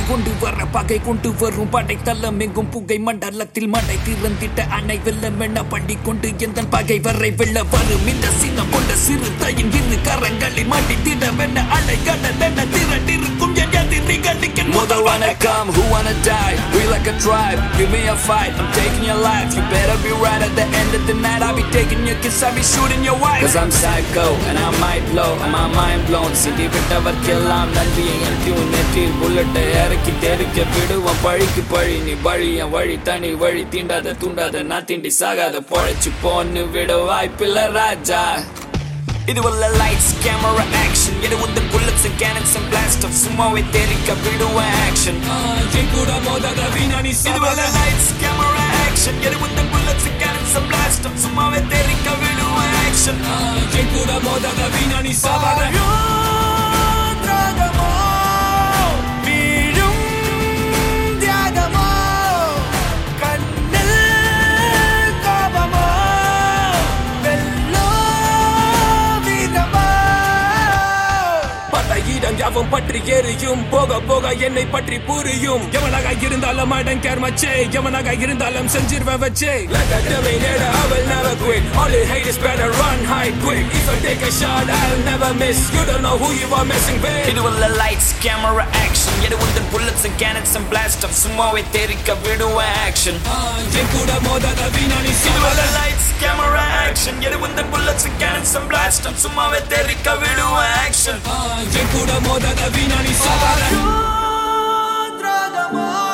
கொண்டு வர பகை கொண்டு வரும் படை தள்ளம் எங்கும் புகை மண்டலத்தில் மடை திறந்திட்ட அணை வெள்ளம் என பண்டி கொண்டு எந்த பகை வரை வெள்ள வரும் இந்த சின்னம் கொண்ட சிறு தாயின் இரு கரங்களில் மாட்டி திடமென அலை கடல் என திரண்டிருக்கும் என் எதிரிகளுக்கு முதல் வணக்கம் who wanna die we like a tribe give me a fight I'm taking your life you better be right at the end of the night I'll be taking your kiss I'll be shooting your wife cause I'm psycho and I might blow and my mind blown சிட்டி விட்டவர்க்கெல்லாம் நன்றியை என் tune நெற்றில் புல்லட்டை இறக்கி தெருக்க விடுவோம் பழிக்கு பழி நீ வழி என் வழி தனி வழி தீண்டாத தூண்டாத நான் தீண்டி சாகாத பொழைச்சு போன்னு விட வாய்ப்பில்ல ராஜா இது உள்ள லைட்ஸ் கேமரா ஆக்ஷன் இது உள்ள bullets cannons and blast off சும்மாவே தெரிக்க விடுவேன் ஆக்ஷன் என் கூட மோதாத வீணானி இது உள்ள லைட்ஸ் கேமரா ஆக்ஷன் இது உள்ள bullets cannons and blast off சும்மாவே தெரிக்க விடுவேன் ஆக்ஷன் என் கூட மோதாத வீணானி சாவாத வீழும் தியாகமோ கண்ணில் கோபமோ வெல்லோ வீரமோ பட்ட இடம் யாவும் பற்றி எரியும் போக போக என்னை பற்றி புரியும் எவனாக இருந்தாலும் அடன் கேர் மச்சே எவனாக இருந்தாலும் செஞ்சிருவேன் வச்சே Like a dummy near I will never quit All you hate is better run hide quick If I take a shot I'll never miss You don't know who you are messing with இது உள்ள lights camera action இது உள்ள bullets cannons and blast off சும்மாவே தெரிக்க விடுவேன் action என் கூட மோதாத வீணானி இது உள்ள சாவாத லைட்ஸ் கேமரா ஆக்ஷன் இது உள்ள bullets cannons and blast off சும்மாவே தெரிக்க விடுவேன் ஆக்ஷன் என் கூட மோதாத வீணானி சாவாத தியாகமோ